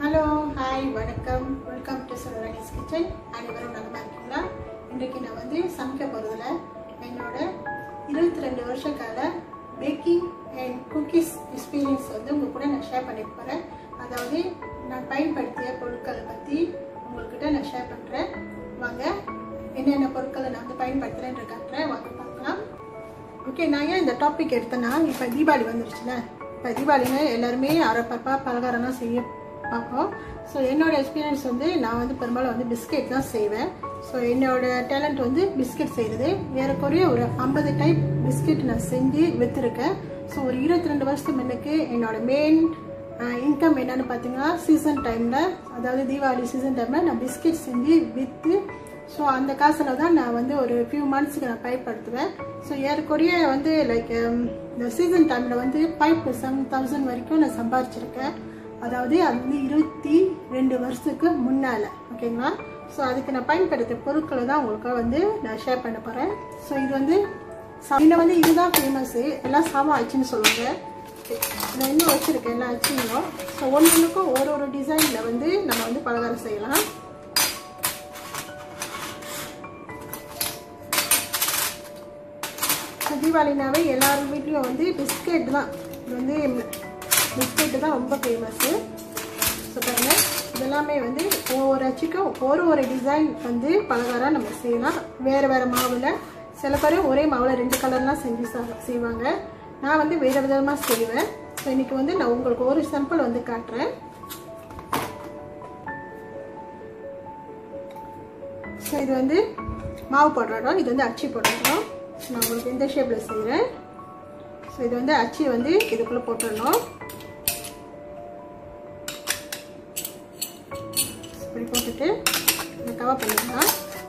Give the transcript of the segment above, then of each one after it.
Hello hi வணக்கம் welcome to Selvarani's kitchen அனைவரும் நலமா இருக்கீங்களா இன்றைக்கு நான் வந்து சமைக்க போகிறதுல என்னோட இருபத்தி ரெண்டு வருஷ கால பேக்கிங் அண்ட் குக்கீஸ் எக்ஸ்பீரியன்ஸ் வந்து உங்கள் கூட நான் ஷேர் பண்ணிக்க போகிறேன் அதாவது நான் பயன்படுத்திய பொருட்களை பற்றி உங்கள்கிட்ட நான் ஷேர் பண்ணுறேன் வாங்க என்னென்ன பொருட்களை நான் வந்து பயன்படுத்துகிறேன்னு காட்டுறேன் வாங்க பார்க்கலாம் ஓகே நான் ஏன் இந்த டாபிக் எடுத்தேன்னா இப்போ தீபாவளி வந்துருச்சுல இப்போ தீபாவளினா எல்லாருமே அரைப்பப்பா பலகாரம்லாம் செய்ய பார்ப்போம் ஸோ என்னோட எக்ஸ்பீரியன்ஸ் வந்து நான் வந்து பெரும்பாலும் வந்து பிஸ்கெட் தான் செய்வேன் ஸோ என்னோட டேலண்ட் வந்து பிஸ்கெட் செய்கிறது ஏறக்குறைய ஒரு ஐம்பது டைப் பிஸ்கெட் நான் செஞ்சு விற்றுருக்கேன் ஸோ ஒரு இருபத்தி ரெண்டு வருஷத்துக்கு முன்னுக்கு என்னோட மெயின் இன்கம் என்னன்னு பார்த்தீங்கன்னா சீசன் டைமில் அதாவது தீபாவளி சீசன் டைமில் நான் பிஸ்கெட் செஞ்சு விற்று ஸோ அந்த காசில் தான் நான் வந்து ஒரு ஃபியூ மந்த்ஸ்க்கு நான் பயன்படுத்துவேன் ஸோ ஏறக்குறைய வந்து லைக் இந்த சீசன் டைமில் வந்து ஃபைவ் டு செவன் தௌசண்ட் வரைக்கும் நான் சம்பாரிச்சிருக்கேன் அதாவது அது வந்து இருபத்தி ரெண்டு வருஷத்துக்கு முன்னால் ஓகேங்களா ஸோ அதுக்கு நான் பயன்படுத்திய பொருட்களை தான் உங்களுக்கு வந்து நான் ஷேர் பண்ண போகிறேன் ஸோ இது வந்து இன்னும் வந்து இதுதான் ஃபேமஸ்ஸு எல்லாம் சாமா ஆச்சுன்னு சொல்லுவாங்க நான் இன்னும் வச்சுருக்கேன் எல்லாம் அச்சுங்களும் ஸோ ஒன்று ஒன்றுக்கும் ஒரு ஒரு டிசைனில் வந்து நம்ம வந்து பலகாரம் செய்யலாம் தீபாவளினாவே எல்லார் வீட்லேயும் வந்து பிஸ்கெட் தான் இது வந்து பிஸ்கெட்டு தான் ரொம்ப ஃபேமஸ்ஸு ஸோ பாருங்கள் இதெல்லாமே வந்து ஒவ்வொரு அச்சுக்கும் ஒரு ஒரு டிசைன் வந்து பலகாரம் நம்ம செய்யலாம் வேறு வேறு மாவில் சில பேர் ஒரே மாவில் ரெண்டு கலர்லாம் செஞ்சு செய்வாங்க நான் வந்து வேறு விதமாக செய்வேன் ஸோ இன்றைக்கி வந்து நான் உங்களுக்கு ஒரு சாம்பிள் வந்து காட்டுறேன் ஸோ இது வந்து மாவு போடுறோம் இது வந்து அச்சு போடுறோம் நான் உங்களுக்கு இந்த ஷேப்பில் செய்கிறேன் ஸோ இது வந்து அச்சி வந்து இதுக்குள்ளே போட்டுடணும் இப்படி போட்டுட்டு இதை கவர் பண்ணிடலாம்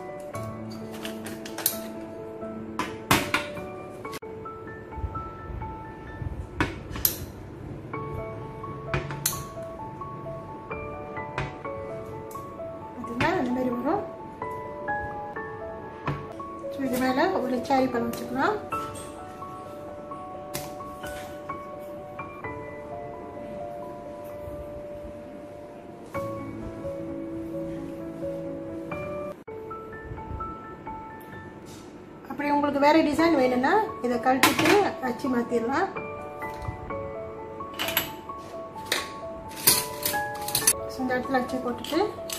அதுதான் அந்த மாதிரி வரும் ஸோ இது மேலே ஒரு சாரி பழம் வச்சுக்கலாம் அப்படி உங்களுக்கு வேற டிசைன் வேணும்னா இதை கழட்டிட்டு அச்சு மாற்றிடலாம் இந்த இடத்துல அச்சு போட்டுட்டு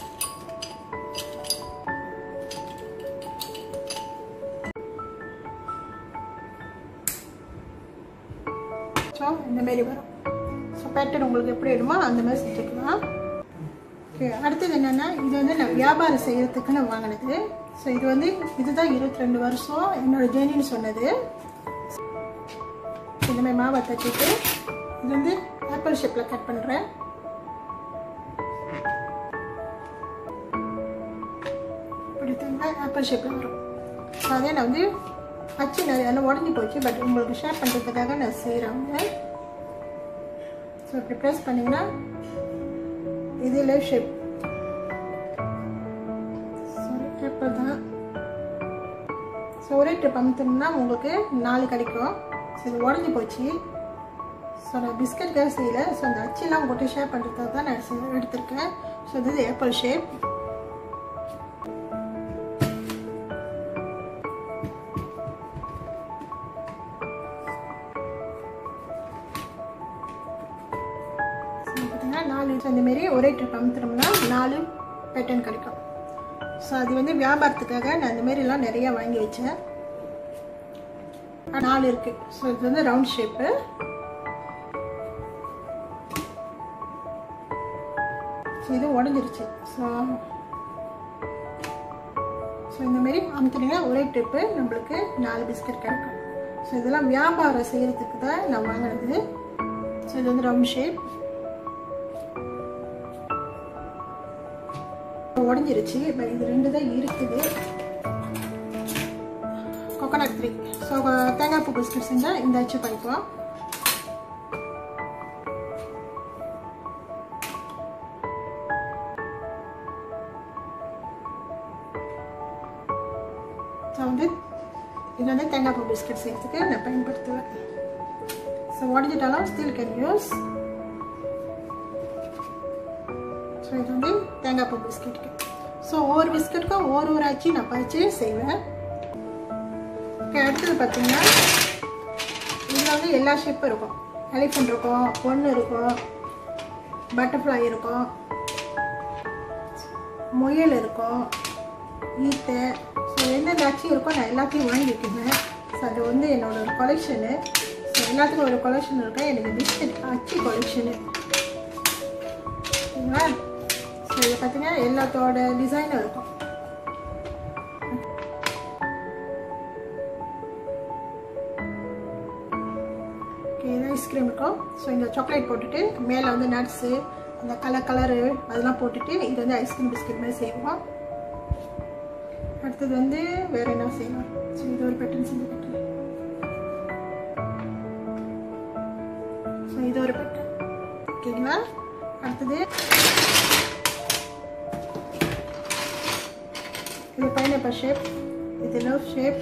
ஸோ இந்த மாதிரி வரும் ஸோ பேட்டர்ன் உங்களுக்கு எப்படி வேணுமோ அந்த மாதிரி செஞ்சுக்கலாம் ஓகே அடுத்தது என்னென்னா இது வந்து நான் வியாபாரம் செய்கிறதுக்கு நான் வாங்கினது ஸோ இது வந்து இதுதான் இருபத்தி ரெண்டு வருஷம் என்னோட ஜேர்னின்னு சொன்னது இந்த மாதிரி மாவை தட்டிட்டு இது வந்து ஆப்பிள் ஷேப்பில் கட் பண்ணுறேன் இப்படி ஆப்பிள் ஷேப்பில் வரும் ஸோ அதே நான் வந்து அச்சு நிறைய நல்லா உடஞ்சி போச்சு பட் உங்களுக்கு ஷேர் பண்ணுறதுக்காக நான் செய்கிறேங்க ஸோ இப்படி ப்ரெஸ் பண்ணிங்கன்னா இது லெஃப்ட் ஷேப் இப்போ தான் ஸோ ஒரே ட்ரிப் அமுத்தோம்னா உங்களுக்கு நாலு கிடைக்கும் ஸோ இது உடஞ்சி போச்சு ஸோ நான் பிஸ்கட்காக செய்யல ஸோ அந்த அச்செல்லாம் போட்டு ஷேர் பண்ணுறதுக்காக தான் நான் எடுத்திருக்கேன் ஸோ இது ஏப்பிள் ஷேப் பார்த்தீங்கன்னா நாலு இந்த மாரி ஒரே ட்ரிப் அமுத்துனோம்னா நாலு பேட்டர்ன் கிடைக்கும் ஸோ அது வந்து வியாபாரத்துக்காக நான் இந்த மாரிலாம் நிறையா வாங்கி வச்சேன் நாலு இருக்கு ஸோ இது வந்து ரவுண்ட் ஷேப்பு ஸோ இது உடஞ்சிருச்சு ஸோ ஸோ இந்த மாரி அமுத்துனீங்கன்னா ஒரே ட்ரிப்பு நம்மளுக்கு நாலு பிஸ்கட் கிடைக்கும் ஸோ இதெல்லாம் வியாபாரம் செய்கிறதுக்கு தான் நான் வாங்கினது ஸோ இது வந்து ரவுண்ட் ஷேப் உடஞ்சிருச்சு பட் இது ரெண்டு தான் இருக்குது கொக்கனட் த்ரீ ஸோ தேங்காய் பூ பிஸ்கட் செஞ்சால் இந்த அச்சு பண்ணிக்கலாம் ஸோ வந்து இது வந்து தேங்காய் பூ பிஸ்கட் செய்யறதுக்கு நான் பயன்படுத்துவேன் ஸோ உடஞ்சிட்டாலும் ஸ்டில் கேன் யூஸ் இது வந்து தேங்காய் பூ பிஸ்கெட்டுக்கு ஸோ ஒவ்வொரு பிஸ்கெட்டுக்கும் ஒரு ஒரு ஆச்சு நான் பறித்து செய்வேன் ஓகே அடுத்தது பார்த்தீங்கன்னா இதில் வந்து எல்லா ஷேப்பும் இருக்கும் எலிஃபண்ட் இருக்கும் பொண்ணு இருக்கும் பட்டர்ஃப்ளை இருக்கும் முயல் இருக்கும் ஈத்தை ஸோ எந்தெந்த அச்சு இருக்கோ நான் எல்லாத்தையும் வாங்கி வைக்கிறேன் ஸோ அது வந்து என்னோட ஒரு கொலெக்ஷனு ஸோ எல்லாத்துக்கும் ஒரு கொலெக்ஷன் இருக்கேன் எனக்கு பிஸ்கட் அச்சு கொலெக்ஷனு ஓகேங்களா ஸோ இதை பார்த்தீங்கன்னா எல்லாத்தோட டிசைனும் இருக்கும் ஓகே இது ஐஸ்கிரீம் இருக்கும் ஸோ இந்த சாக்லேட் போட்டுட்டு மேலே வந்து நட்ஸு அந்த கலர் கலரு அதெல்லாம் போட்டுட்டு இது வந்து ஐஸ்கிரீம் பிஸ்கட் மாதிரி செய்வோம் அடுத்தது வந்து வேற என்ன செய்யலாம் ஸோ இது ஒரு பேட்டர்ன் செஞ்சு கட்டுறேன் ஸோ இது ஒரு பேட்டர்ன் ஓகேங்களா அடுத்தது இது பைனாப்பிள் ஷேப் இது லவ் ஷேப்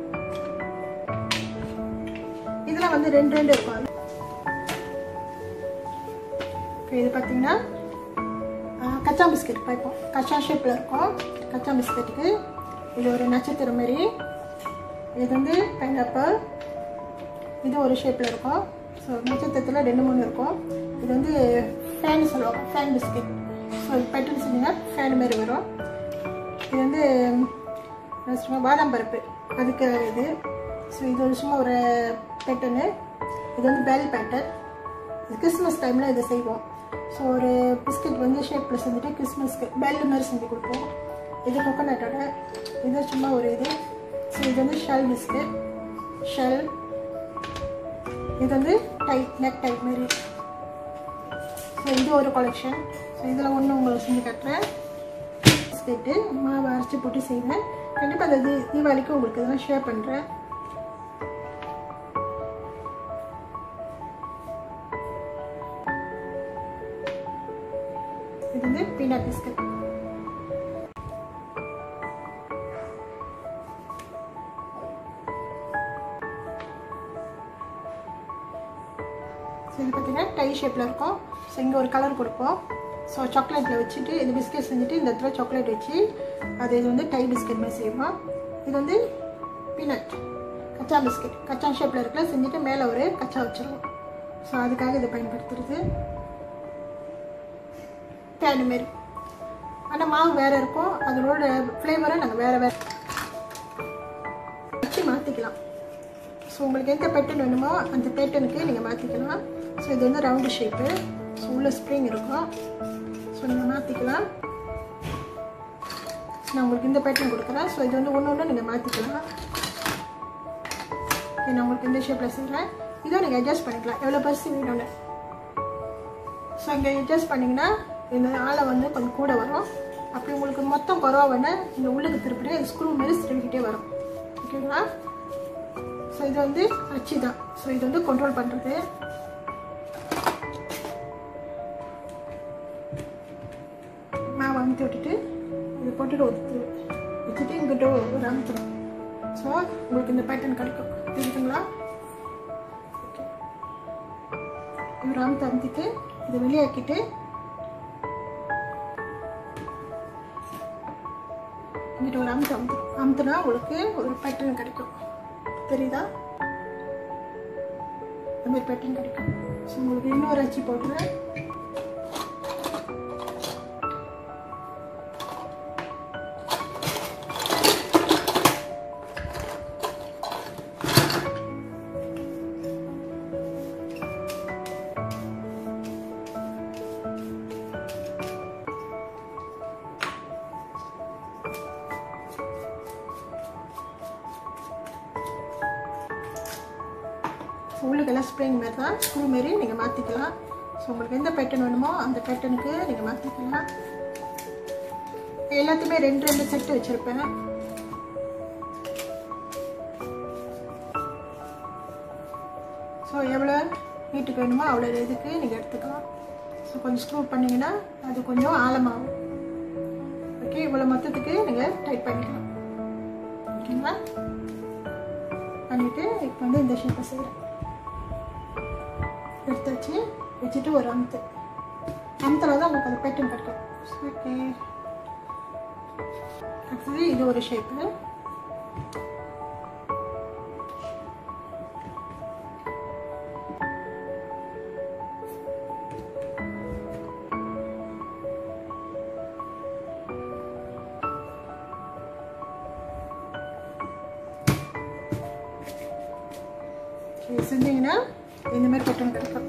இதில் வந்து ரெண்டு ரெண்டு இருக்கும் ஓகே இது பார்த்தீங்கன்னா ஆஹ், கச்சா பிஸ்கெட் பார்ப்போம் கச்சா ஷேப்பில் இருக்கும் கச்சா பிஸ்கெட்டுக்கு இது ஒரு நட்சத்திரம் மாரி இது வந்து பைனாப்பிள் இது ஒரு ஷேப்பில் இருக்கும் ஸோ நட்சத்திரத்தில் ரெண்டு மூணு இருக்கும் இது வந்து ஃபேன் சொல்லுவாங்க ஃபேன் பிஸ்கெட் ஸோ பேட்டர்ன் சொன்னீங்கன்னா ஃபேன் மாதிரி வரும் இது வந்து என்ன சொல்லுவாங்க, பாதாம் பருப்பு அதுக்கு இது ஸோ இது ஒரு சும்மா ஒரு பேட்டர்னு இது வந்து பெல் பேட்டர்ன் இது கிறிஸ்மஸ் டைமில் இதை செய்வோம் ஸோ ஒரு பிஸ்கட் வந்து ஷேப்பில் செஞ்சுட்டு கிறிஸ்மஸ்க்கு பெல் மாதிரி செஞ்சு கொடுப்போம் இது கொக்கனட்டோட இது சும்மா ஒரு இது ஸோ இது வந்து ஷெல் பிஸ்கட் ஷெல் இது வந்து டைட் நெக் டைப் மாதிரி ஸோ இது ஒரு கலெக்ஷன் ஸோ இதில் ஒன்று உங்களுக்கு செஞ்சு கட்டுறேன் பிஸ்கெட்டு மாவு அரைச்சி போட்டு செய்வேன் கண்டிப்பாக அந்த தீ தீபாவளிக்கு உங்களுக்கு இதெல்லாம் ஷேர் பண்ணுறேன் இது வந்து பீனட் பிஸ்கட் ஸோ இது பார்த்தீங்கன்னா டை ஷேப்பில் இருக்கும் ஸோ இங்கே ஒரு கலர் கொடுப்போம் ஸோ சாக்லேட்டில் வச்சுட்டு இது பிஸ்கெட் செஞ்சுட்டு இந்த இடத்துல சாக்லேட் வச்சு அது இது வந்து டை பிஸ்கெட் மாதிரி செய்வோம் இது வந்து பீனட் கச்சா பிஸ்கெட் கச்சா ஷேப்பில் இருக்கல செஞ்சுட்டு மேலே ஒரு கச்சா வச்சுருவோம் ஸோ அதுக்காக இதை பயன்படுத்துறது தேன் மாரி ஆனால் மாவு வேறு இருக்கும் அதனோட ஃப்ளேவரை நாங்கள் வேறு வேறு வச்சு மாற்றிக்கலாம் ஸோ உங்களுக்கு எந்த பேட்டர்ன் வேணுமோ அந்த பேட்டர்னுக்கு நீங்கள் மாற்றிக்கலாம் ஸோ இது வந்து ரவுண்டு ஷேப்பு ஸோ உள்ள ஸ்ப்ரிங் இருக்கும் ஸோ நீங்கள் மாற்றிக்கலாம் நான் உங்களுக்கு இந்த பேட்டர்ன் கொடுக்குறேன் ஸோ இது வந்து ஒன்று ஒன்று நீங்கள் மாற்றிக்கலாம் நான் உங்களுக்கு இந்த ஷேப்பில் செய்கிறேன் இதை நீங்கள் அட்ஜஸ்ட் பண்ணிக்கலாம் எவ்வளோ பர்சி வேணும்னு ஸோ இங்கே அட்ஜஸ்ட் பண்ணிங்கன்னா இந்த ஆளை வந்து கொஞ்சம் கூட வரும் அப்படி உங்களுக்கு மொத்தம் குறவா வேணால் இந்த உள்ளுக்கு திருப்பிட்டு அது ஸ்க்ரூ மாதிரி திருப்பிக்கிட்டே வரும் ஓகேங்களா ஸோ இது வந்து அச்சு தான் ஸோ இது வந்து கண்ட்ரோல் பண்ணுறது மாவு அமுத்தி விட்டுட்டு இது போட்டுட்டு ஒத்து வச்சுட்டு இங்கிட்ட ஒரு அமுத்துறோம் ஸோ உங்களுக்கு இந்த பேட்டர்ன் கிடைக்கும் தெரியுதுங்களா Okay. இவர் அமுத்து அமுத்திட்டு இதை வெளியாக்கிட்டு இங்கிட்ட ஒரு அமுத்து அமுத்து அமுத்துனா உங்களுக்கு ஒரு பேட்டர்ன் கிடைக்கும் தெரியுதா இந்த மாதிரி பேட்டர்ன் கிடைக்கும் ஸோ உங்களுக்கு இன்னொரு அச்சு போட்டுறேன் ஸோ உள்ளுக்கெல்லாம் ஸ்ப்ரிங் மாதிரி தான் ஸ்க்ரூ மாரி நீங்கள் மாற்றிக்கலாம் ஸோ உங்களுக்கு எந்த பேட்டர்ன் வேணுமோ அந்த பேட்டர்னுக்கு நீங்கள் மாற்றிக்கலாம் எல்லாத்தையுமே ரெண்டு ரெண்டு செட்டு வச்சுருப்பேன் ஸோ எவ்வளோ நீட்டுக்கு வேணுமோ அவ்வளோ இதுக்கு நீங்கள் எடுத்துக்கலாம் ஸோ கொஞ்சம் ஸ்க்ரூ பண்ணிங்கன்னா அது கொஞ்சம் ஆழமாகும் ஓகே இவ்வளோ மொத்தத்துக்கு நீங்கள் டைட் பண்ணிக்கலாம் ஓகேங்களா பண்ணிவிட்டு இப்போ வந்து இந்த ஷேப்பை செய்கிறேன் எடுத்து வச்சு வச்சுட்டு ஒரு அமுத்து அமுத்தில் தான் உங்களுக்கு அந்த பேட்டர்ன் கிடைக்கும் ஓகே அடுத்தது இது ஒரு ஷேப்பு இது செஞ்சீங்கன்னா இந்த மாதிரி பட்டன் கிடைக்கும்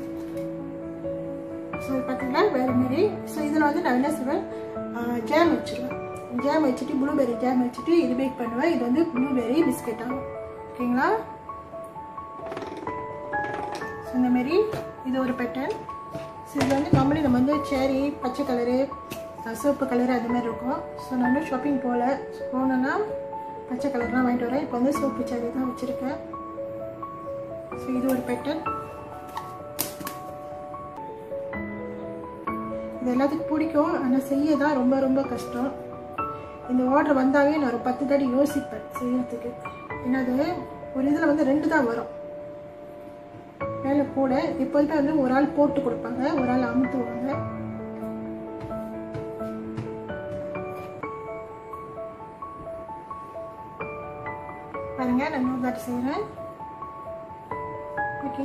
ஸோ பார்த்தீங்கன்னா வேறு மாரி ஸோ இதில் வந்து நான் என்ன செய்வேன் ஜாம் வச்சுருவேன் ஜாம் வச்சுட்டு ப்ளூபெர்ரி ஜாம் வச்சுட்டு இது பேக் பண்ணுவேன் இது வந்து ப்ளூபெர்ரி பிஸ்கெட் ஆகும் ஓகேங்களா ஸோ இந்த மாரி இது ஒரு பேட்டர்ன் ஸோ இது வந்து நார்மலி நம்ம வந்து சேரி பச்சை கலரு சிவப்பு கலரு அது மாதிரி இருக்கும் ஸோ நான் வந்து ஷாப்பிங் போகல போனேன்னா பச்சை கலர்லாம் வாங்கிட்டு வரேன் இப்போ வந்து சிவப்பு சேரி தான் வச்சுருக்கேன் ஸோ இது ஒரு பேட்டர்ன் இது எல்லாத்துக்கும் பிடிக்கும் ஆனால் செய்ய தான் ரொம்ப ரொம்ப கஷ்டம் இந்த ஆர்டர் வந்தாவே நான் ஒரு பத்து தடி யோசிப்பேன் செய்யறதுக்கு ஏன்னா அது ஒரு இதில் வந்து ரெண்டு தான் வரும் மேலே போட எப்போதுமே வந்து ஒரு ஆள் போட்டு கொடுப்பாங்க ஒரு ஆள் அமுத்துவாங்க பாருங்க நான் இன்னொரு தாட்டி செய்கிறேன் ஓகே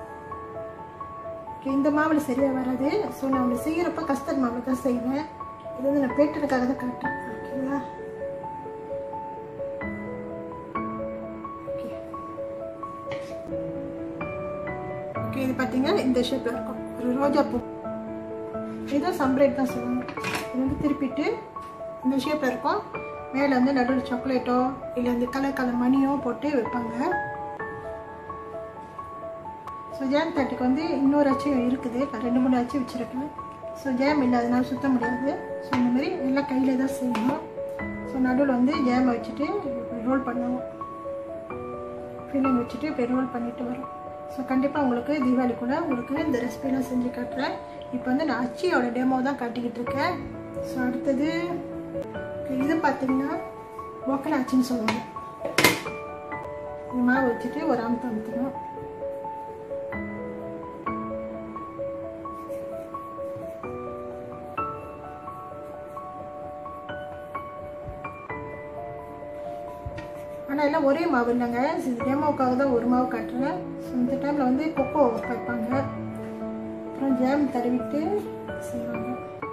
ஓகே இந்த மாவில் சரியாக வராது ஸோ நான் அப்படி செய்கிறப்ப கஸ்தர்ட் மாவில் தான் செய்வேன் இது வந்து நான் பேட்டருக்காக தான் காட்டுறேன் ஓகேங்களா ஓகே ஓகே இது பார்த்தீங்கன்னா இந்த ஷேப்பில் இருக்கும் ஒரு ரோஜா பூ இதுதான் சம்ப்ரேட் தான் சொல்லுவாங்க இது வந்து திருப்பிட்டு இந்த ஷேப்பில் இருக்கும் மேலே வந்து நடுவில் சாக்லேட்டோ இல்லை வந்து கலர் கலர் மணியோ போட்டு வைப்பாங்க ஸோ ஜாம் தட்டுக்கு வந்து இன்னொரு அச்சு இருக்குது நான் ரெண்டு மூணு அச்சு வச்சுருக்கேன் ஸோ ஜாம் இல்லாதனால சுத்த முடியாது ஸோ இந்த மாதிரி எல்லாம் கையில் தான் செய்யணும் ஸோ நடுவில் வந்து ஜாமை வச்சுட்டு ரோல் பண்ணுவோம் ஃபில்லிங் வச்சுட்டு இப்போ ரோல் பண்ணிட்டு வரோம் ஸோ கண்டிப்பாக உங்களுக்கு தீபாவளி கூட உங்களுக்கு இந்த ரெசிபிலாம் செஞ்சு காட்டுறேன் இப்போ வந்து நான் அச்சியோட டெமோ தான் காட்டிக்கிட்டு இருக்கேன் ஸோ அடுத்தது இது பார்த்தீங்கன்னா ஒக்கல அச்சுன்னு சொல்லுவாங்க இந்த மாவு வச்சுட்டு ஒரு அமுத்து அமுத்தணும் ஆனால் எல்லாம் ஒரே மாவு இல்லைங்க இது டேமோவுக்காக தான் ஒரு மாவு காட்டுறேன் ஸோ இந்த டைமில் வந்து கொக்கோ வைப்பாங்க அப்புறம் ஜாம் தடவிட்டு செய்வாங்க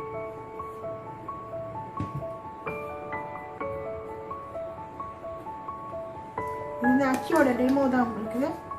இது வந்து அச்சியோட டெமோ தான் உங்களுக்கு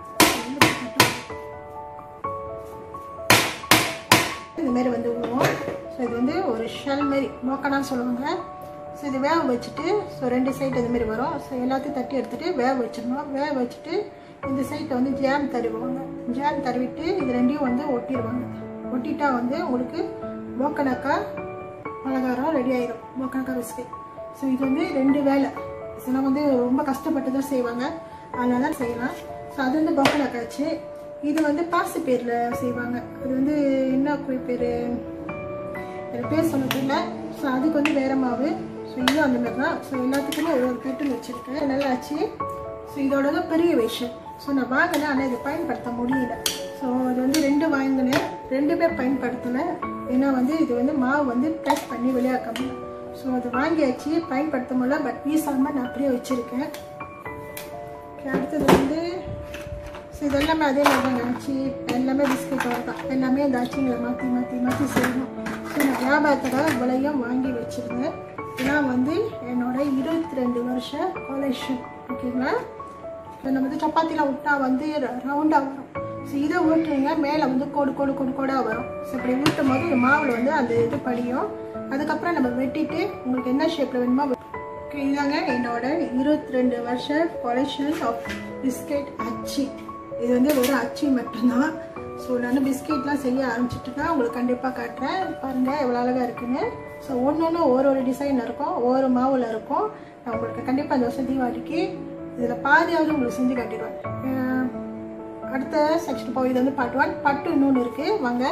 இந்த மாதிரி வந்து விடுவோம் ஸோ இது வந்து ஒரு ஷெல் மாரி மோக்கனான்னு சொல்லுவாங்க ஸோ இது வேக வச்சுட்டு ஸோ ரெண்டு சைடு இந்த மாதிரி வரும் ஸோ எல்லாத்தையும் தட்டி எடுத்துகிட்டு வேக வச்சிடணும் வேக வச்சுட்டு இந்த சைட்டை வந்து ஜாம் தருவாங்க ஜாம் தருவிட்டு இது ரெண்டையும் வந்து ஒட்டிடுவாங்க ஒட்டிட்டா வந்து உங்களுக்கு மோக்கனக்கா பலகாரம் ரெடி ஆயிடும் மோக்கனக்கா பிஸ்கெட் ஸோ இது வந்து ரெண்டு வேலை இதெல்லாம் வந்து ரொம்ப கஷ்டப்பட்டு தான் செய்வாங்க அதனால தான் செய்யலாம் ஸோ அது வந்து பக்கனக்காச்சு இது வந்து பாசி பேரில் செய்வாங்க அது வந்து என்ன பேர் எனக்கு பேர் சொல்ல தெரியல ஸோ அதுக்கு வந்து வேற மாவு ஸோ இதுவும் அந்த மாதிரி தான் ஸோ எல்லாத்துக்குமே ஒரு ஒரு பேட்டர்ன் வச்சுருக்கேன் நல்லா ஆச்சு ஸோ இதோட தான் பெரிய விஷயம் ஸோ நான் வாங்கினேன் ஆனால் இதை பயன்படுத்த முடியல ஸோ அது வந்து ரெண்டு வாங்கினேன் ரெண்டு பேர் பயன்படுத்தினேன் ஏன்னா வந்து இது வந்து மாவு வந்து பேக் பண்ணி வெளியாக்க முடியும் ஸோ அது வாங்கியாச்சு பயன்படுத்த முடியல பட் வீசாமல் நான் அப்படியே வச்சுருக்கேன் அடுத்தது வந்து ஸோ இது எல்லாமே அதே மாதிரி தாங்க ஆச்சு எல்லாமே பிஸ்கெட் தான் எல்லாமே அந்த ஆச்சிங்களை மாற்றி மாற்றி மாற்றி செய்யணும் ஸோ நான் வியாபாரத்துக்காக இவ்வளையும் வாங்கி வச்சுருந்தேன் இதெல்லாம் வந்து என்னோட இருபத்தி ரெண்டு வருஷ கொலேஷன் ஓகேங்களா இப்போ நம்ம வந்து சப்பாத்திலாம் விட்டா வந்து ரவுண்டாக வரும் ஸோ இதை ஊட்டுறீங்க மேலே வந்து கோடு கோடு கோடு கோடாக வரும் ஸோ இப்படி ஊட்டும் போது இந்த மாவில் வந்து அந்த இது படியும் அதுக்கப்புறம் நம்ம வெட்டிட்டு உங்களுக்கு என்ன ஷேப்பில் வேணுமோ ஓகே இதாங்க என்னோட இருபத்தி ரெண்டு வருஷ கொலேஷன் ஆஃப் பிஸ்கெட் அச்சி இது வந்து வெறும் அச்சி மட்டும்தான் ஸோ நான் பிஸ்கெட்லாம் செய்ய ஆரம்பிச்சிட்டுனா உங்களுக்கு கண்டிப்பாக காட்டுறேன் பாருங்கள் எவ்வளோ அழகாக இருக்குன்னு ஸோ ஒன்று ஒன்று ஒரு ஒரு டிசைன் இருக்கும் ஒரு மாவில் இருக்கும் நான் உங்களுக்கு கண்டிப்பாக இந்த வருஷம் தீபாவளிக்கு இதில் பாதியாவது உங்களுக்கு செஞ்சு காட்டிடுவேன் அஹ் அடுத்த செக்ஷன் போய் இது வந்து பார்ட் ஒன் பார்ட் டூ இன்னொன்று இருக்குது வாங்க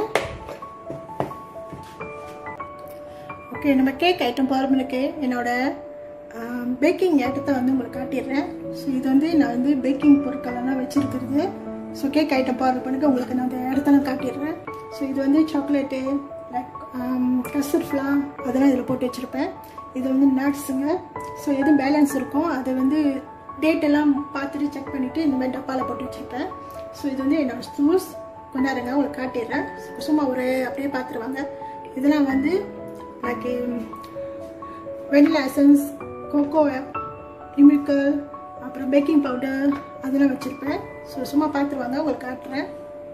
ஓகே நம்ம கேக் ஐட்டம் போகிறவங்களுக்கு என்னோட பேக்கிங் ஐட்டத்தை வந்து உங்களுக்கு காட்டிடுறேன் ஸோ இது வந்து நான் வந்து பேக்கிங் பொருட்களெல்லாம் வச்சுருக்கிறது ஸோ கேக் ஐட்டம் போகிற பண்ணுங்க உங்களுக்கு நான் அந்த இடத்தெல்லாம் காட்டிடுறேன் ஸோ இது வந்து சாக்லேட்டு லைக் கஸ்டர்ட் ஃப்ளா அதெல்லாம் இதில் போட்டு வச்சுருப்பேன் இது வந்து நட்ஸுங்க ஸோ எதுவும் பேலன்ஸ் இருக்கும் அதை வந்து டேட் எல்லாம் பார்த்துட்டு செக் பண்ணிவிட்டு இந்த மாதிரி டப்பாவில் போட்டு வச்சுருப்பேன் ஸோ இது வந்து என்னோடய ஸ்டூல்ஸ் கொண்டாருங்க உங்களுக்கு காட்டிடுறேன் சும்மா ஒரு அப்படியே பார்த்துருவாங்க இதெல்லாம் வந்து லைக் வெனிலா எசன்ஸ் கோகோ இமிக்கல் அப்புறம் பேக்கிங் பவுடர் அதெல்லாம் வச்சுருப்பேன் ஸோ சும்மா பார்த்துருவாங்க உங்களுக்கு காட்டுறேன்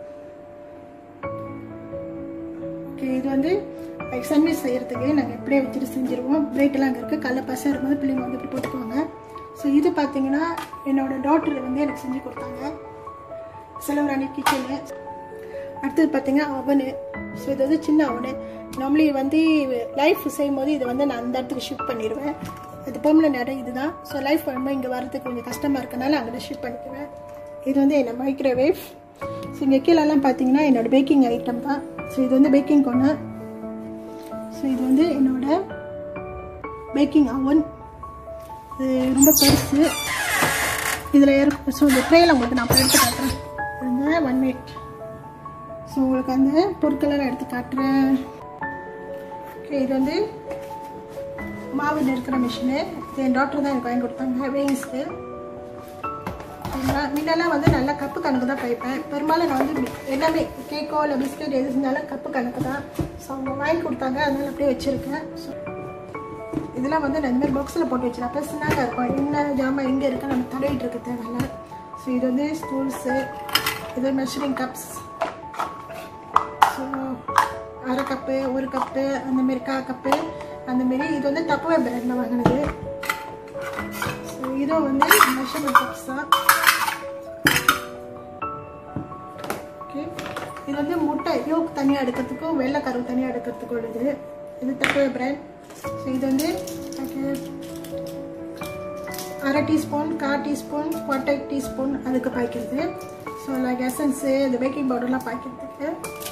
ஓகே இது வந்து லைக் சன்வீஸ் செய்கிறதுக்கு நாங்கள் எப்படியே வச்சுட்டு செஞ்சுருவோம் பிரேக்கெல்லாம் அங்கே இருக்குது காலைல பசங்க இருக்கும்போது பிள்ளைங்க வந்து இப்படி போட்டுக்குவாங்க ஸோ இது பார்த்தீங்கன்னா என்னோடய டாக்டர் வந்து எனக்கு செஞ்சு கொடுத்தாங்க செலவராணி கிச்சனு அடுத்தது பார்த்தீங்கன்னா அவனு ஸோ இது வந்து சின்ன அவனு நார்மலி வந்து லைஃப் செய்யும் போது இதை வந்து நான் அந்த இடத்துக்கு ஷிஃப்ட் பண்ணிடுவேன் அது பெர்மனன்ட் இடம் இதுதான் ஸோ லைஃப் வரும்போது இங்கே வரதுக்கு கொஞ்சம் கஷ்டமாக இருக்கனால அங்கே ஷிஃப்ட் பண்ணிக்குவேன் இது வந்து என்ன மைக்ரோவேவ் ஸோ இங்கே கீழெல்லாம் பார்த்தீங்கன்னா என்னோடய பேக்கிங் ஐட்டம் தான் ஸோ இது வந்து பேக்கிங் கொண்டு ஸோ இது வந்து என்னோட பேக்கிங் அவன் இது ரொம்ப பெருசு இதில் இருக்கு ஸோ இந்த ட்ரேயில் உங்களுக்கு நான் எடுத்து காட்டுறேன் இருங்க ஒன் மினிட் ஸோ உங்களுக்கு அந்த பொருட்களை நான் எடுத்து காட்டுறேன் ஓகே இது வந்து மாவு நெருக்கிற மிஷினு இது என் டாக்டர் தான் எனக்கு வாங்கி கொடுத்தாங்க வேயிங்ஸ்க்கு முன்னெல்லாம் வந்து நல்லா கப்பு கணக்கு தான் பைப்பேன் பெரும்பாலும் நான் வந்து எல்லாமே கேக்கோ இல்லை பிஸ்கட் எது செஞ்சாலும் கப்பு கணக்கு தான் ஸோ அவங்க வாங்கி கொடுத்தாங்க அதனால அப்படியே வச்சுருக்கேன் ஸோ இதெல்லாம் வந்து நான் இந்த மாதிரி பாக்ஸில் போட்டு வச்சிருக்கேன் அப்போ சின்னாக இருக்கும் என்ன ஜாமான் எங்கே இருக்குது நம்ம தடவிட்டு இருக்க தேவையில்ல ஸோ இது வந்து ஸ்டூல்ஸு இது மெஷரிங் கப்ஸ் ஸோ அரை கப்பு ஒரு கப்பு அந்த மாரி கா கப்பு அந்த மாரி இது வந்து தப்புவே பிராண்டில் வாங்கினது ஸோ இதுவும் வந்து மெஷர்மெண்ட் கப்ஸ் தான் ஓகே இது வந்து முட்டை யோக் தனியாக எடுக்கிறதுக்கும் வெள்ளை கருவு தனியாக எடுக்கிறதுக்கும் உள்ளது இது தப்புவே பிராண்ட் ஸோ இது வந்து எனக்கு அரை டீஸ்பூன் கால் டீஸ்பூன் குவார்ட்டை டீஸ்பூன் அதுக்கு பாய்க்கிறது ஸோ லைக் எசன்ஸு இந்த பேக்கிங் பவுடர்லாம் பாய்க்கிறதுக்கு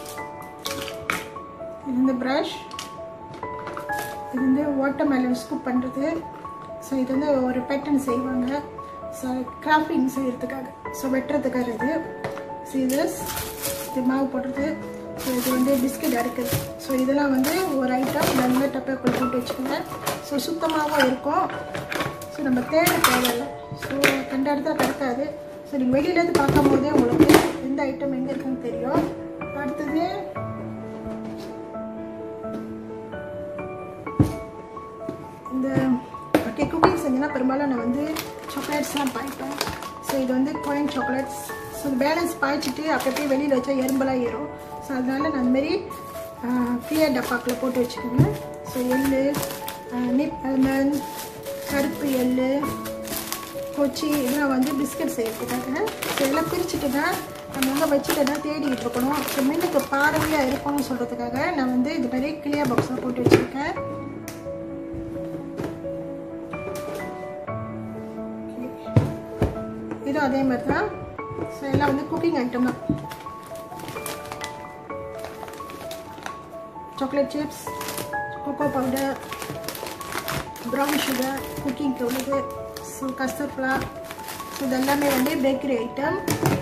இது வந்து ப்ரஷ் இது வந்து வாட்டர் மேலன் ஸ்கூப் பண்ணுறது ஸோ இது வந்து ஒரு பேட்டர்ன் செய்வாங்க ஸோ கிராஃப்டிங் செய்கிறதுக்காக ஸோ வெட்டுறதுக்காக இது சீதர்ஸ் இது மாவு போடுறது ஸோ இது வந்து பிஸ்கட் அரைக்கிறது ஸோ இதெல்லாம் வந்து ஒரு ஐட்டம் நல்ல டப்பாக்குள்ள போட்டு வச்சுக்கோங்க ஸோ சுத்தமாகவும் இருக்கும் ஸோ நம்ம தேட தேவையில்லை ஸோ கண்ட இடத்துல கிடக்காது ஸோ நீங்கள் வெளியிலேருந்து பார்க்கும் போதே உங்களுக்கு எந்த ஐட்டம் எங்கே இருக்குன்னு தெரியும் அடுத்தது இந்த ஓகே குக்கிங் செஞ்சேன்னா பெரும்பாலும் நான் வந்து சாக்லேட்ஸ்லாம் பாய்ப்பேன் ஸோ இது வந்து கோயின் சாக்லேட்ஸ் ஸோ இது பேலன்ஸ் பாய்ச்சிட்டு அப்படியே வெளியில் வச்சா எறும்பெல்லாம் ஏறும் ஸோ அதனால நான் அந்தமாரி கிளியர் டப்பாக்கில் போட்டு வச்சுக்குவேன் ஸோ எள்ளு நிப் அல்மண்ட் கருப்பு எள்ளு கொச்சி இதெல்லாம் வந்து பிஸ்கட் செய்யறதுக்காக ஸோ இதெல்லாம் பிரிச்சுட்டு தான் நம்ம வந்து வச்சுட்டு தான் தேடிக்கிட்டு இருக்கணும் ஸோ மீனுக்கு பார்வையாக இருக்கணும்னு சொல்கிறதுக்காக நான் வந்து இது மாதிரி கிளியர் பாக்ஸில் போட்டு வச்சுருக்கேன் இதுவும் அதே மாதிரி தான் ஸோ எல்லாம் வந்து குக்கிங் ஐட்டம் தான் chocolate chips cocoa powder brown sugar குக்கிங்க்கு உள்ளது ஸோ கஸ்டர்ட் ஃப்ளார் ஸோ இதெல்லாமே வந்து பேக்கரி ஐட்டம்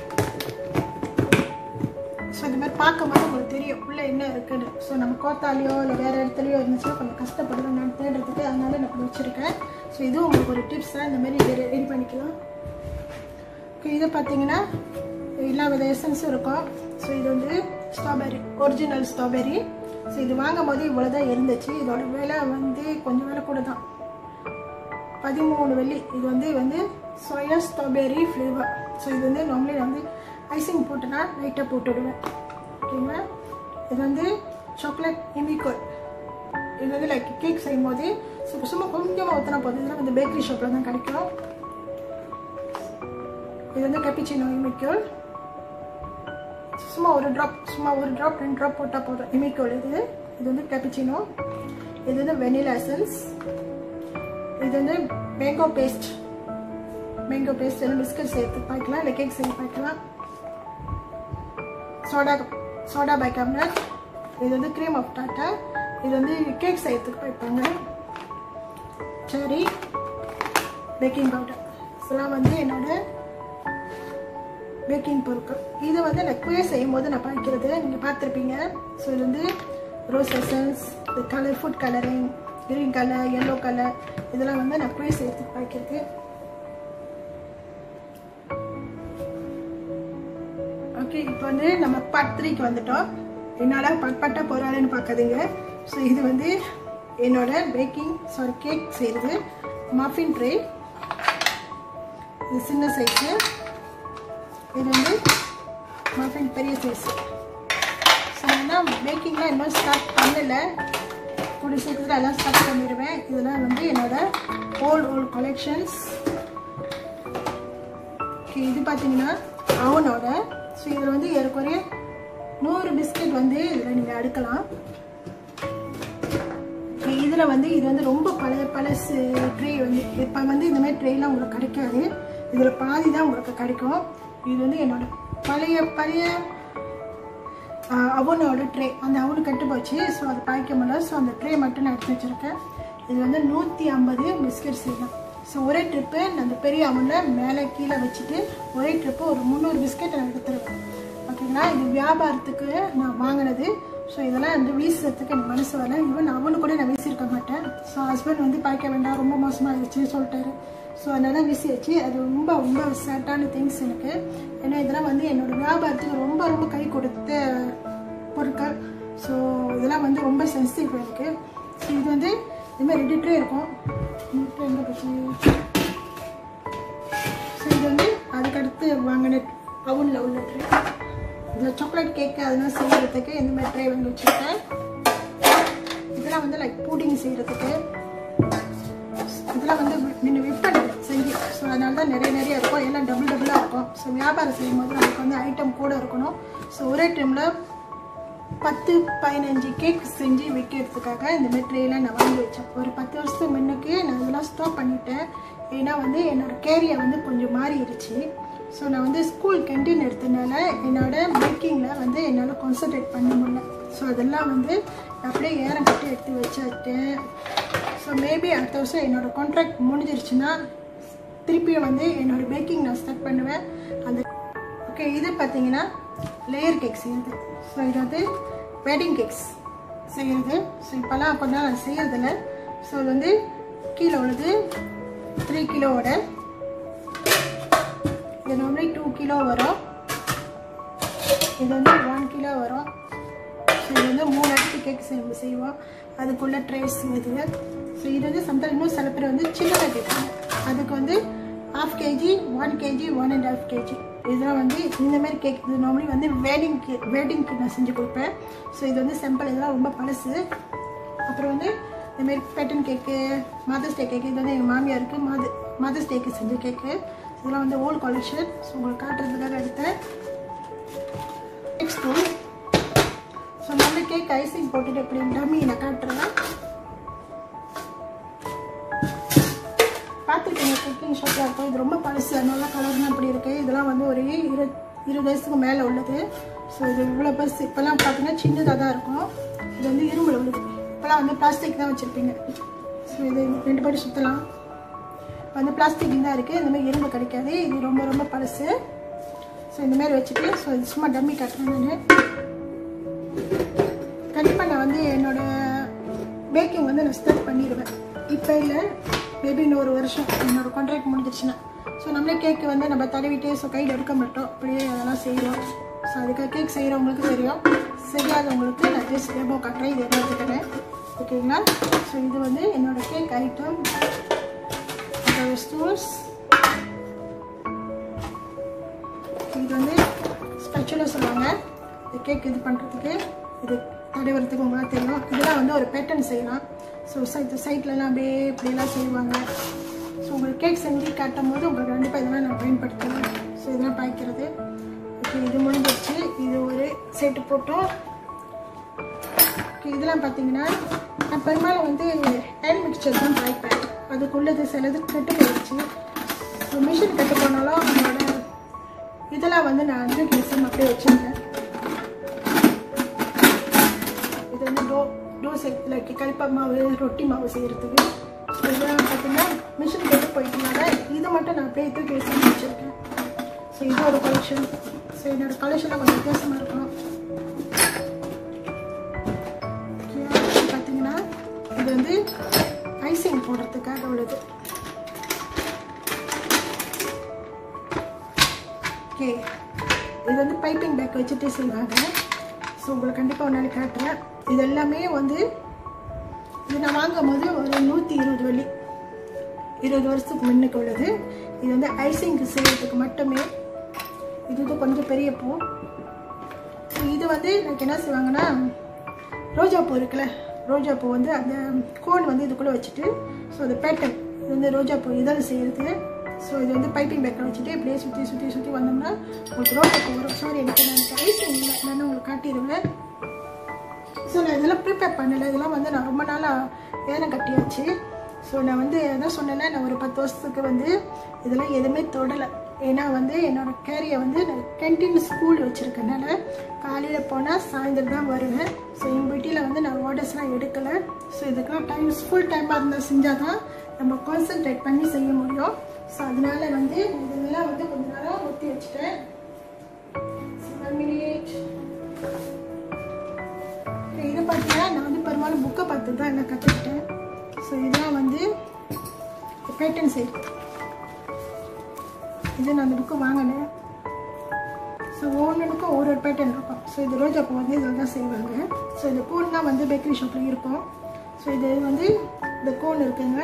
ஸோ இந்த மாதிரி பார்க்கும்போது உங்களுக்கு தெரியும் உள்ளே என்ன இருக்குன்னு ஸோ நம்ம கோத்தாலையோ இல்லை வேறு இடத்துலையோ இருந்துச்சுன்னா கொஞ்சம் கஷ்டப்படுவேன் நான் தேடுறதுக்கு அதனால நான் இப்படி வச்சுருக்கேன் ஸோ இதுவும் உங்களுக்கு ஒரு டிப்ஸ் தான் இந்த மாதிரி ரெடி பண்ணிக்கலாம் ஓகே இது பார்த்தீங்கன்னா எல்லா வித எசன்ஸும் இருக்கும் ஸோ இது வந்து ஸ்ட்ராபெரி ஒரிஜினல் ஸ்ட்ராபெரி ஸோ இது வாங்கும் போது இவ்வளோ தான் இருந்துச்சு இதோட விலை வந்து கொஞ்சம் விலை கூட தான் பதிமூணு வெள்ளி இது வந்து வந்து சோயா ஸ்ட்ராபெரி ஃப்ளேவர் ஸோ இது வந்து நார்மலி நான் வந்து ஐசிங் போட்டுனா லைட்டாக போட்டுவிடுவேன் ஓகேங்களா இது வந்து சாக்லேட் இமிக்கோல் இது வந்து லைக் கேக் செய்யும் போது சும்மா சும்மா கொஞ்சமாக ஊற்றினா போதும் இதெல்லாம் வந்து பேக்கரி ஷாப்பில் தான் கிடைக்கும் இது வந்து கப்பிச்சினோ இமிக்கோல் சும்மா ஒரு ட்ராப் சும்மா ஒரு ட்ராப் ரெண்டு ட்ராப் போட்டால் போதும் இமிக்கோல் இது இது வந்து கப்பிச்சினோ இது வந்து வெனிலா எசன்ஸ் இது வந்து மேங்கோ பேஸ்ட் மேங்கோ பேஸ்ட் எல்லாம் பிஸ்கட் சேர்த்து பாய்க்கலாம் இல்லை கேக் செய்ய பாய்க்கலாம் சோடா சோடா பைகார்பனேட் இது வந்து க்ரீம் ஆஃப் டாட்டா இது வந்து கேக் செய்யறதுக்கு பாய்ப்பாங்க சரி பேக்கிங் பவுடர் இதெல்லாம் வந்து என்னோட பேக்கிங் பொருட்கள் இது வந்து நான் குயே செய்யும் போது நான் பாய்க்கிறது நீங்கள் பார்த்துருப்பீங்க ஸோ இது வந்து ரோஸ் எசன்ஸ் இந்த colour food colouring green colour yellow colour இதெல்லாம் வந்து நான் ப்ரீஸ் எடுத்து பாய்க்கிறது ஓகே இப்போ வந்து நம்ம பார்ட் த்ரீக்கு வந்துட்டோம் என்னால் பட் பட்டா போகிறாருன்னு பார்க்காதீங்க ஸோ இது வந்து என்னோட பேக்கிங் சாரி கேக் செய்கிறது மஃபின் ட்ரே இது சின்ன சைஸு இது வந்து மஃபின் பெரிய சைஸு ஸோ நான் பேக்கிங்லாம் இன்னும் ஸ்டார்ட் பண்ணலை கூடிய சீக்கிரத்தில் எல்லாம் ஸ்டார்ட் பண்ணிடுவேன் இதெல்லாம் வந்து என்னோட ஓல்ட் ஓல்ட் கலெக்ஷன்ஸ் ஓகே இது பார்த்தீங்கன்னா அவனோட ஸோ இதில் வந்து ஏறக்குறைய நூறு பிஸ்கட் வந்து இதில் நீங்கள் அடுக்கலாம் இதில் வந்து இது வந்து ரொம்ப பழைய பழசு ட்ரே வந்து இப்போ வந்து இந்த மாதிரி ட்ரேலாம் உங்களுக்கு கிடைக்காது இதில் பாதி தான் உங்களுக்கு கிடைக்கும் இது வந்து என்னோட பழைய பழைய அவனோட ட்ரே அந்த அவனு கட்டு போச்சு ஸோ அது பாய்க்க முடியல ஸோ அந்த ட்ரே மட்டும் நான் எடுத்து வச்சுருக்கேன் இது வந்து நூற்றி ஐம்பது பிஸ்கட் செய்யலாம் ஸோ ஒரே ட்ரிப்பு அந்த பெரிய அவனில் மேலே கீழே வச்சுட்டு ஒரே ட்ரிப்பு ஒரு முந்நூறு பிஸ்கட் நான் எடுத்துருவேன் ஓகேங்களா இது வியாபாரத்துக்கு நான் வாங்கினது ஸோ இதெல்லாம் வந்து வீசுறதுக்கு எனக்கு மனசு வரல ஈவன் அவனு கூட நான் வீசியிருக்க மாட்டேன் ஸோ ஹஸ்பண்ட் வந்து பாய்க்க வேண்டாம் ரொம்ப மோசமாகிடுச்சுன்னு சொல்லிட்டாரு ஸோ அதனால வீசியாச்சு அது ரொம்ப ரொம்ப சேட்டான திங்ஸ் எனக்கு ஏன்னா இதெல்லாம் வந்து என்னோட வியாபாரத்துக்கு ரொம்ப ரொம்ப கை கொடுத்த பொருட்கள் ஸோ இதெல்லாம் வந்து ரொம்ப சென்சிட்டிவ் எனக்கு ஸோ இது வந்து இதுமாதிரி ரெடிட்டே இருக்கும் எங்கே போச்சு ஸோ இது வந்து அதுக்கடுத்து வாங்கின அவனில் உள்ள ட்ரே இந்த சாக்லேட் கேக்கு அதெல்லாம் செய்கிறதுக்கு இந்த மாதிரி ட்ரே வாங்கி வச்சுருக்கேன் இதெல்லாம் வந்து லைக் பூடிங் செய்கிறதுக்கு இதெல்லாம் வந்து முன்ன விற்பனை செஞ்சு ஸோ அதனால தான் நிறைய நிறைய இருக்கும் எல்லாம் டபுள் டபுளாக இருக்கும் ஸோ வியாபாரம் செய்யும் போது நமக்கு வந்து ஐட்டம் கூட இருக்கணும் ஸோ ஒரே டைமில் பத்து பதினஞ்சு கேக் செஞ்சு விற்கிறதுக்காக இந்த மாதிரி ட்ரேலாம் நான் வாங்கி வச்சேன் ஒரு பத்து வருஷத்துக்கு முன்னுக்கு நான் இதெல்லாம் ஸ்டாப் பண்ணிட்டேன் ஏன்னா வந்து என்னோடய கேரியர் வந்து கொஞ்சம் மாறிடுச்சு ஸோ நான் வந்து ஸ்கூல் கேன்டீன் எடுத்தனால என்னோட பேக்கிங்கில் வந்து என்னால் கான்சன்ட்ரேட் பண்ண முடியல ஸோ அதெல்லாம் வந்து அப்படியே ஏறம் கட்டி எடுத்து வச்சுட்டேன் ஸோ மேபி அடுத்த வருஷம் என்னோடய கான்ட்ராக்ட் முடிஞ்சிருச்சுன்னா திருப்பியும் வந்து என்னோடய பேக்கிங் நான் ஸ்டார்ட் பண்ணுவேன் அந்த ஓகே இது பார்த்தீங்கன்னா லேயர் கேக் செய்யுது ஸோ இது வந்து வெட்டிங் கேக்ஸ் செய்கிறது ஸோ இப்போல்லாம் கொஞ்ச நாள் நான் செய்யறதில்ல ஸோ இது வந்து கீழே உள்ளது த்ரீ கிலோவோட இது நார்மலி டூ கிலோ வரும் இது வந்து ஒன் கிலோ வரும் ஸோ இது வந்து மூணு அடுக்கு கேக் நம்ம செய்வோம் அதுக்குள்ள ட்ரேஸ் இது ஸோ இது வந்து சம்டைம் இன்னும் சில பேர் வந்து சின்னதாக கேட்பாங்க அதுக்கு வந்து half K G one K G one and half K G இதெல்லாம் வந்து இந்த மாதிரி கேக் இது நார்மலி வந்து வேடிங் வேடிங்க்கு நான் செஞ்சு கொடுப்பேன் ஸோ இது வந்து சிம்பிள் இதெல்லாம் ரொம்ப பழசு அப்புறம் வந்து இந்தமாரி பேட்டன் கேக்கு மதர்ஸ் டே கேக்கு இது வந்து எங்கள் மாமியாருக்கு மத மதர்ஸ் டேக்கு செஞ்ச கேக்கு இதெல்லாம் வந்து ஓல்ட் கலெக்ஷன் ஸோ உங்களுக்கு காட்டுறதுக்காக எடுத்தேன் நெக்ஸ்ட் ஸோ நல்ல கேக் ஐசிங் போட்டுட்டு எப்படி டம்மி நான் காட்டுறேன் பார்த்துருக்கீங்க குக்கிங் ஷாப்பில் இருக்கும் இது ரொம்ப பழசு நல்லா கலர்லாம் இப்படி இருக்குது இதெல்லாம் வந்து ஒரு இரு இருபது வயசுக்கு மேலே உள்ளது ஸோ இது இவ்வளோ பெருசு இப்போல்லாம் பார்த்தீங்கன்னா சின்னதாக தான் இருக்கும் இது வந்து இரும்பில் உள்ளது இப்போல்லாம் வந்து பிளாஸ்டிக் தான் வச்சுருப்பீங்க ஸோ இது ரெண்டு பேரும் சுற்றலாம் இப்போ வந்து பிளாஸ்டிக் தான் இருக்குது இந்த மாதிரி இரும்பு கிடைக்காது இது ரொம்ப ரொம்ப பழசு ஸோ இந்த மாதிரி வச்சுட்டு ஸோ இது சும்மா டம்மி காட்டுறேன் நான் கண்டிப்பாக நான் வந்து என்னோட பேக்கிங் வந்து நான் ஸ்டார்ட் பண்ணிடுவேன் இப்போ இல்லை மேபி இன்னொரு வருஷம் என்னோட கான்ட்ராக்ட் முடிஞ்சிருச்சுன்னா ஸோ நம்மளே கேக்கு வந்து நம்ம தடவிட்டு ஸோ கையில் எடுக்க மாட்டோம் அப்படியே அதெல்லாம் செய்கிறோம் ஸோ அதுக்காக கேக் செய்கிறவங்களுக்கு தெரியும் செய்யாதவங்களுக்கு நான் ஜஸ்ட் டெமோ காட்டுறேன் இது எடுத்துக்கிறேன் ஓகேங்களா ஸோ இது வந்து என்னோட கேக் ஐட்டம் அதோட ஸ்டூல்ஸ் இது வந்து ஸ்பெஷலாக சொல்லுவாங்க இந்த கேக் இது பண்ணுறதுக்கு இது தடவுறதுக்கு உங்களுக்கு தெரியும் இதெல்லாம் வந்து ஒரு பேட்டர்ன் செய்யலாம் ஸோ சைட் சைட்லலாம் அப்படியே இப்படியெல்லாம் செய்வாங்க ஸோ உங்களுக்கு கேக் செஞ்சு காட்டும் போது உங்களுக்கு கண்டிப்பாக இதெல்லாம் நான் பயன்படுத்துவேன் ஸோ இதெல்லாம் பாய்க்கிறது ஓகே இது முடிஞ்சிருச்சு இது ஒரு செட்டு போட்டோம் ஓகே இதெல்லாம் பார்த்தீங்கன்னா நான் பெரும்பாலும் வந்து ஹேண்ட் மிக்சர் தான் பாய்ப்பேன் அதுக்குள்ளது சிலது கெட்டு போயிடுச்சு ஸோ மிஷின் கெட்டு போனாலும் அதோட இதெல்லாம் வந்து நான் வந்து கிசம் அப்படியே வச்சுருக்கேன் இது வந்து டோ தோசை லைக் கல்பா மாவு ரொட்டி மாவு செய்கிறதுக்கு ஸோ இதெல்லாம் பார்த்தீங்கன்னா மிஷின் கெட்டு போயிட்டனால இதை மட்டும் நான் அப்படியே தூக்கி வச்சு வச்சுருக்கேன் ஸோ இது ஒரு கலெக்ஷன் ஸோ என்னோட கலெக்ஷனில் கொஞ்சம் வித்தியாசமாக இருக்கும் வந்து ஐசிங் போடுறதுக்காக உள்ளது ஓகே இது வந்து பைப்பிங் பேக் வச்சுட்டு செய்வாங்க ஸோ உங்களுக்கு கண்டிப்பாக ஒரு நாளைக்கு காட்டுறேன் இது எல்லாமே வந்து இது நான் வாங்கும் போது ஒரு நூற்றி இருபது வெள்ளி இருபது வருஷத்துக்கு முன்னுக்கு உள்ளது இது வந்து ஐசிங்க்கு செய்யறதுக்கு மட்டுமே இது வந்து கொஞ்சம் பெரிய பூ இது வந்து எனக்கு என்ன செய்வாங்கன்னா ரோஜா பூ இருக்குல்ல ரோஜா பூ வந்து அந்த கோன் வந்து இதுக்குள்ளே வச்சுட்டு ஸோ அது பேட்டர்ன் இது வந்து ரோஜா பூ இதழ் செய்கிறது ஸோ இது வந்து பைப்பிங் பேக்கில் வச்சுட்டு இப்படியே சுற்றி சுற்றி சுற்றி வந்தோம்னா உங்களுக்கு ரோஜா பூ வரும் சாரி எனக்கு நான் ஐசிங் இல்லை நான் உங்களுக்கு காட்டிடுவேன் ஸோ நான் இதெல்லாம் ப்ரிப்பேர் பண்ணலை இதெல்லாம் வந்து நான் ரொம்ப நாளாக ஏனம் கட்டியாச்சு ஸோ நான் வந்து எதாவது சொன்னேன்னா நான் ஒரு பத்து வருஷத்துக்கு வந்து இதெல்லாம் எதுவுமே தொடலை ஏன்னா வந்து என்னோடய கேரியை வந்து நான் கேன்டீன் ஸ்கூல் வச்சுருக்கனால காலையில் போனால் சாயந்தரம் தான் வருவேன் ஸோ எங்கள் வீட்டில் வந்து நான் ஆர்டர்ஸ்லாம் எடுக்கலை ஸோ இதுக்கெல்லாம் டைம் ஃபுல் டைமாக இருந்தால் செஞ்சால் தான் நம்ம கான்சென்ட்ரேட் பண்ணி செய்ய முடியும் ஸோ அதனால வந்து இதெல்லாம் வந்து கொஞ்ச நேரம் ஊற்றி வச்சுட்டேன் ஒன் மினிட் இது பார்த்தீங்கன்னா நான் வந்து பெரும்பாலும் புக்கை பார்த்து தான் என்ன கற்றுக்கிட்டேன் ஸோ இதெல்லாம் வந்து பேட்டன் சைட் இது நான் அந்த புக்கு வாங்கினேன் ஸோ ஒவ்வொன்றுக்கும் ஒரு ஒரு பேட்டர்ன் இருக்கும் ஸோ இது ரோஜா பூ வந்து இதில் தான் செய்வாங்க ஸோ இந்த கோன்லாம் வந்து பேக்கரி ஷாப்பில் இருக்கும் ஸோ இது வந்து இந்த கோன் இருக்குங்க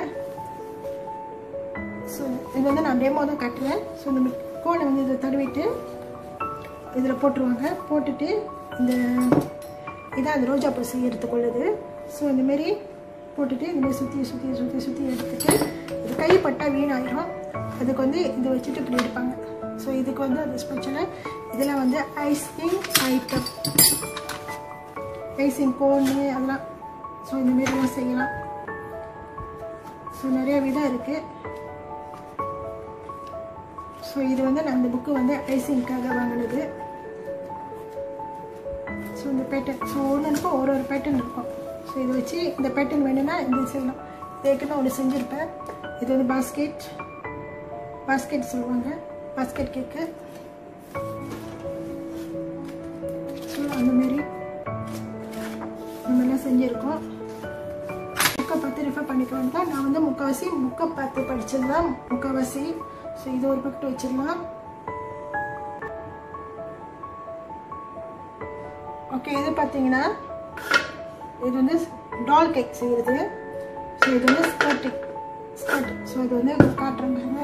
ஸோ இது வந்து நான் டெமோ தான் காட்டுறேன் ஸோ இந்த கோனை வந்து இதை தடவிட்டு இதில் போட்டுருவாங்க போட்டுட்டு இந்த இதான் அந்த ரோஜா பூ செய்யறதுக்கு உள்ளது ஸோ இந்தமாரி போட்டுட்டு இந்தமாரி சுற்றி சுற்றி சுற்றி சுற்றி எடுத்துட்டு இது கைப்பட்டா வீணாயிரும் அதுக்கு வந்து இது வச்சுட்டு இப்படி எடுப்பாங்க ஸோ இதுக்கு வந்து அது ஸ்பெஷலாக இதெல்லாம் வந்து ஐஸ்கிரீம் ஐட்டம் ஐசிங் கோனு அதெல்லாம் ஸோ இந்தமாரிலாம் செய்யலாம் ஸோ நிறைய விதம் இருக்குது ஸோ இது வந்து நான் இந்த புக்கு வந்து ஐசிங்க்காக வாங்கினது ஸோ இந்த பேட்டர்ன் ஸோ ஒன்றுக்கும் ஒரு ஒரு பேட்டர்ன் இருக்கும் ஸோ இதை வச்சு இந்த பேட்டர்ன் வேணும்னா இந்த செய்யலாம் ஏற்கனவே ஒன்று செஞ்சுருப்பேன் இது வந்து பாஸ்கெட் பாஸ்கெட் சொல்லுவாங்க பாஸ்கெட் கேக்கு ஸோ அந்தமாரி நம்மளாம் செஞ்சுருக்கோம் புக்கை பார்த்து ரெஃபர் பண்ணிக்கலாம் தான் நான் வந்து முக்கால்வாசி புக்கை பார்த்து படித்தது தான் முக்கால்வாசி ஸோ இது ஒரு பக்கெட் வச்சிடலாம் ஓகே இது பார்த்தீங்கன்னா இது வந்து டால் கேக் செய்கிறது ஸோ இது வந்து ஸ்கர்ட்டிங் ஸ்கர்ட் ஸோ இது வந்து காட்டுறேங்க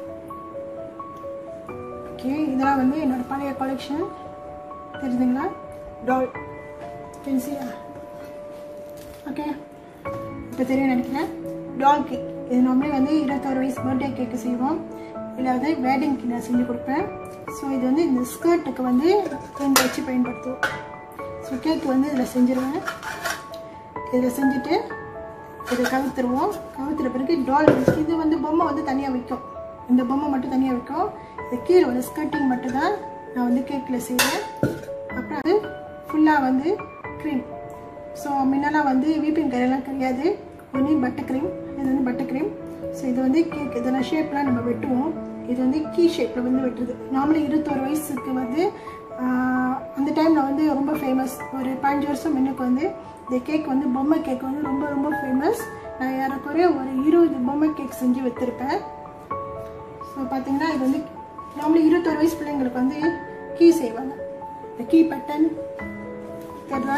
ஓகே இதெல்லாம் வந்து என்னோட பழைய கலெக்ஷன் தெரியுதுங்களா டால் பென்சிலா ஓகே இப்போ தெரியும் நினைக்கிறேன் டால் கேக் இது நார்மலி வந்து இருபத்தாறு வயசு பர்த்டே கேக்கு செய்வோம் இல்லை வந்து வேடிங்க்கு நான் செஞ்சு கொடுப்பேன் ஸோ இது வந்து இந்த ஸ்கர்ட்டுக்கு வந்து பெயிண்ட் வச்சு பயன்படுத்துவோம் ஸோ கேக் வந்து இதில் செஞ்சுருவேன் இதில் செஞ்சுட்டு இதை கவுத்துருவோம் கவுத்துற பிறகு டால் இது வந்து பொம்மை வந்து தனியாக வைக்கும் இந்த பொம்மை மட்டும் தனியாக வைக்கும் இது கீழே வந்து ஸ்கர்ட்டிங் மட்டும் தான் நான் வந்து கேக்கில் செய்வேன் அப்புறம் அது ஃபுல்லாக வந்து க்ரீம் ஸோ முன்னெல்லாம் வந்து வீப்பிங் கரையெல்லாம் கிடையாது ஒன்லி பட்டர் க்ரீம் இது வந்து பட்டர் க்ரீம் ஸோ இது வந்து கேக் இதெல்லாம் ஷேப்லாம் நம்ம வெட்டுவோம் இது வந்து கீ ஷேப்பில் வந்து வெட்டுறது நார்மலி இருபத்தோரு வயசுக்கு வந்து அந்த டைமில் வந்து ரொம்ப ஃபேமஸ் ஒரு பதினஞ்சு வருஷம் முன்னுக்கு வந்து இந்த கேக் வந்து பொம்மை கேக் வந்து ரொம்ப ரொம்ப ஃபேமஸ் நான் ஏறக்குறைய ஒரு இருபது பொம்மை கேக் செஞ்சு வச்சுருப்பேன் ஸோ பார்த்தீங்கன்னா இது வந்து நார்மலி இருபத்தோரு வயசு பிள்ளைங்களுக்கு வந்து கீ செய்வாங்க இந்த கீ பட்டன் தெரியுதா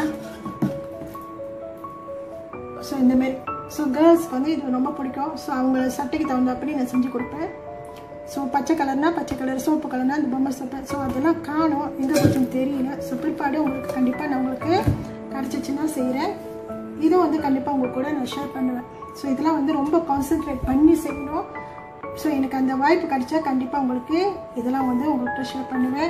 ஸோ இந்தமாரி ஸோ கேர்ள்ஸ்க்கு வந்து இது ரொம்ப பிடிக்கும் ஸோ அவங்க சட்டைக்கு தகுந்தாப்படி நான் செஞ்சு கொடுப்பேன் ஸோ பச்சை கலர்னா பச்சை கலர் சோப்பு கலர்னா அந்த பொம்மை சோப்பு ஸோ அதெல்லாம் காணும் எங்கே கொஞ்சம் தெரியல ஸோ பிற்பாடு உங்களுக்கு கண்டிப்பாக நான் உங்களுக்கு கிடச்சிச்சின்னா செய்கிறேன் இதுவும் வந்து கண்டிப்பாக உங்கள் கூட நான் ஷேர் பண்ணுவேன் ஸோ இதெல்லாம் வந்து ரொம்ப கான்சென்ட்ரேட் பண்ணி செய்யணும் ஸோ எனக்கு அந்த வாய்ப்பு கிடைச்சா கண்டிப்பாக உங்களுக்கு இதெல்லாம் வந்து உங்கள்கிட்ட ஷேர் பண்ணுவேன்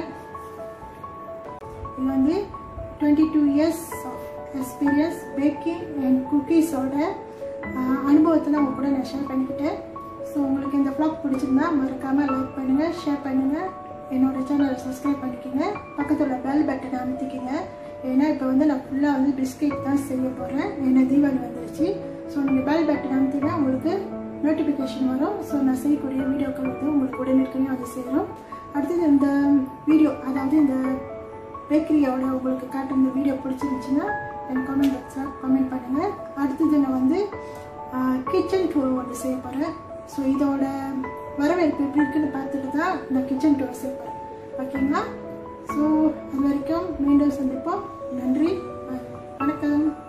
இது வந்து twenty two years experience baking and குக்கீஸோட அனுபவத்தை தான் உங்க கூட நான் ஷேர் பண்ணிக்கிட்டேன் ஸோ உங்களுக்கு இந்த vlog பிடிச்சிருந்தா மறக்காமல் லைக் பண்ணுங்கள் ஷேர் பண்ணுங்கள் என்னோட சேனலை சப்ஸ்கிரைப் பண்ணிக்கோங்க பக்கத்தில் உள்ள பெல் பட்டனை அமுத்திக்கங்க ஏன்னா இப்போ வந்து நான் ஃபுல்லாக வந்து பிஸ்கெட் தான் செய்ய போகிறேன் ஏன்னா தீபாவளி வந்துருச்சு ஸோ நீங்கள் பெல் பட்டன் அமுத்தினா உங்களுக்கு நோட்டிஃபிகேஷன் வரும் ஸோ நான் செய்யக்கூடிய வீடியோக்கள் வந்து உங்களுக்கு உடனுக்குன்னு அது சேரும் அடுத்தது இந்த வீடியோ அதாவது இந்த பேக்கரியோட உங்களுக்கு காட்டுற வீடியோ பிடிச்சிருந்துச்சுன்னா என் கமெண்ட் பாக்ஸில் கமெண்ட் பண்ணுங்கள் அடுத்தது நான் வந்து கிச்சன் டூர் ஒன்று செய்ய போகிறேன் ஸோ இதோட வரவேற்பு எப்படி இருக்குன்னு பார்த்துட்டு தான் நான் கிச்சன் டூர் செய்ய போகிறேன் ஓகேங்களா ஸோ அது வரைக்கும் மீண்டும் சந்திப்போம் நன்றி வணக்கம்